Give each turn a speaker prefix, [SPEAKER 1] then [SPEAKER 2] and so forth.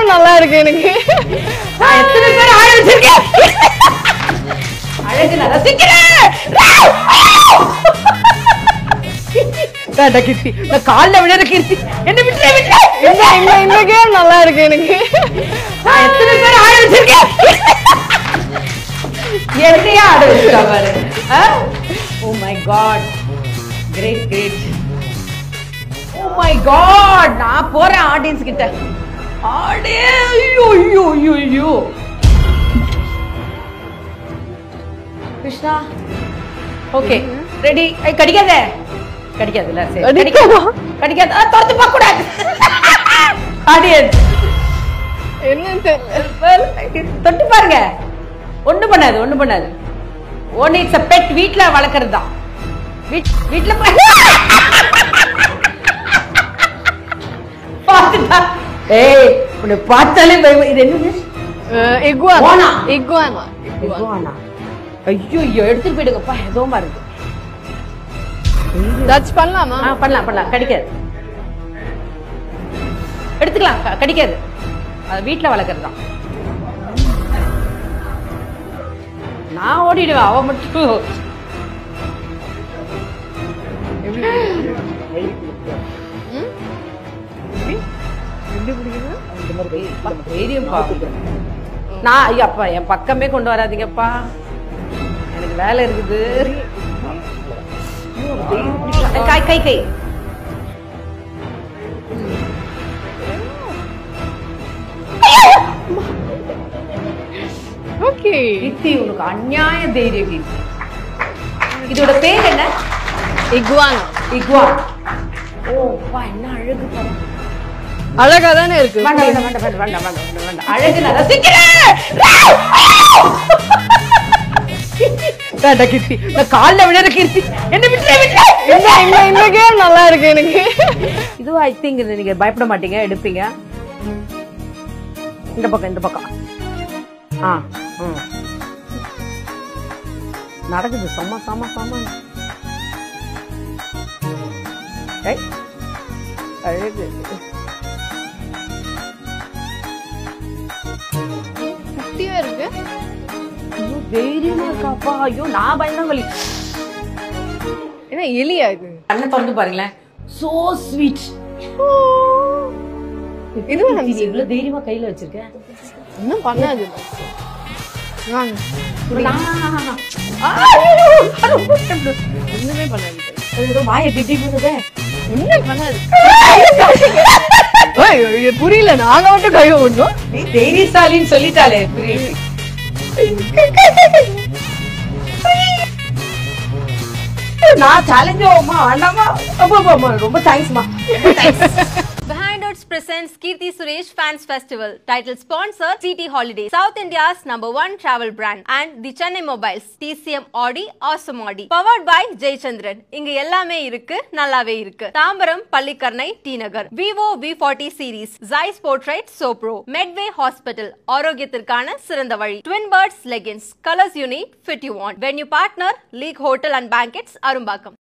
[SPEAKER 1] நல்லா இருக்கு எனக்கு
[SPEAKER 2] நான் எத்தனை பேர் ஆட வச்சிருக்கேன் அழகு நான் ரசிக்கிறேன் வேண்டாம் கீர்த்தி நான் கால்ல விழுற கீர்த்தி என்ன விட்டுறே விட்டுறே
[SPEAKER 1] இந்த இந்த இந்த கேம் நல்லா இருக்கு எனக்கு
[SPEAKER 2] நான் எத்தனை பேர் ஆட வச்சிருக்கேன் என்னையா ஆட வச்சிருக்கா பாரு oh my god great great oh my god நான் போறேன் ஆடியன்ஸ் கிட்ட ஆடே ஐயோ ஐயோ ஐயோ ஐயோ கிருஷ்ணா ஓகே ரெடி ஐ கடிக்காத கடிக்காதுல்ல சரி
[SPEAKER 1] கடிக்காதா?
[SPEAKER 2] கடிக்காத ஆ, திறந்து பார்க்க கூடாது ஆடியன்ஸ்
[SPEAKER 1] என்னன்னு தெரியல
[SPEAKER 2] Well, தொட்டு பாருங்க ஒண்ணு பண்ணாது ஒண்ணு பண்ணாது ஒன்னு இட்ஸ் a பெட் வீட்ல வளர்க்கறது தான் வீட் வீட்ல ப- பாத்துட்டா ஏய் உன்னை பார்த்தாலே பயம் இது என்னது
[SPEAKER 1] இகுவானா
[SPEAKER 2] ஓனா.
[SPEAKER 1] Iguana
[SPEAKER 2] iguana. ஐயோ ஐயோ எடுத்துட்டு போயிடுங்கப்பா ஏதோமா இருக்கு
[SPEAKER 1] டச் பண்ணலாமா
[SPEAKER 2] ஆ பண்ணலாம் பண்ணலாம் கடிக்காது எடுத்துக்கலாம் க- கடிக்காது அது வீட்ல வளர்க்கறது தான் நான் ஓடிடுவேன் அவ மட்டும் தைரியம் நான் ஐயோ அப்பா என் பக்கமே கொண்டு வராதீங்கப்பா எனக்கு வேலை இருக்குது கை கை கை
[SPEAKER 1] ஓகே
[SPEAKER 2] கீர்த்தி உனக்கு அநியாய தைரியம் கீர்த்தி இதோட பேர் என்ன
[SPEAKER 1] இகுவானா
[SPEAKER 2] இக்வான் ஓ அப்பா என்ன அழகு பாரு
[SPEAKER 1] அழகா தானே இருக்கு
[SPEAKER 2] வேண்டாம் வேண்டாம் வேண்டாம் வேண்டாம் வேண்டாம் வேண்டாம் வேண்டாம் அழகு நான் ரசிக்கிறேன் வேண்டாம் கீர்த்தி நான் கால்ல விழுற கீர்த்தி என்ன விட்டுறே விட்டுறே
[SPEAKER 1] இந்த இந்த இந்த கேம் நல்லா இருக்கு எனக்கு
[SPEAKER 2] இதுவும் ஐ திங்க் நீங்க பயப்பட மாட்டீங்க எடுப்பீங்க இந்த பக்கம் இந்த பக்கம் ஆ ம். நடக்குது செம்ம செம்ம செம்ம ஏய், அழகு
[SPEAKER 1] குட்டியா இருக்கு
[SPEAKER 2] ஐயோ, தைரியமா இருக்காப்பா ஐயோ நான் பயந்தாங்களி
[SPEAKER 1] என்ன எலியா இது
[SPEAKER 2] கண்ணை திறந்து பாருங்களேன் சோ ஸ்வீட்
[SPEAKER 1] இது
[SPEAKER 2] இது இவ்வளவு தைரியமா கையில வச்சிருக்கேன்
[SPEAKER 1] இன்னும் பண்ணாது வாங்க ஒண்ணுமே பண்ணாது
[SPEAKER 2] ஏதோ வாயை திட்டி போடுதே
[SPEAKER 1] ஒண்ணும் பண்ணாது ஏய், இது புரியல நாங்க மட்டும் கை விடணும்
[SPEAKER 2] நீ தைரியசாலின்னு சொல்லிட்டாலே புரியுது நான் சேலஞ்ச் ஆகுமா வேண்டாமா அப்பா, அப்பா, அப்பா, ரொம்ப தேங்க்ஸ்மா
[SPEAKER 3] Behind Odds presents Kirti Suresh Fans Festival. Title sponsor CT Holidays, South India's number one travel brand, and the Chennai Mobiles, TCM Audi, Awesome Audi. Powered by Jaychandran. இங்க எல்லாமே இருக்கு நல்லாவே இருக்கு Tambaram Pallikaranai T Nagar Vivo V forty series Zeiss portrait சோப்ரோ Medway hospital ஆரோக்கியத்திற்கான சிறந்த வழி twin birds leggings colours unit fit you want venue partner league hotel and banquets Arumbakkam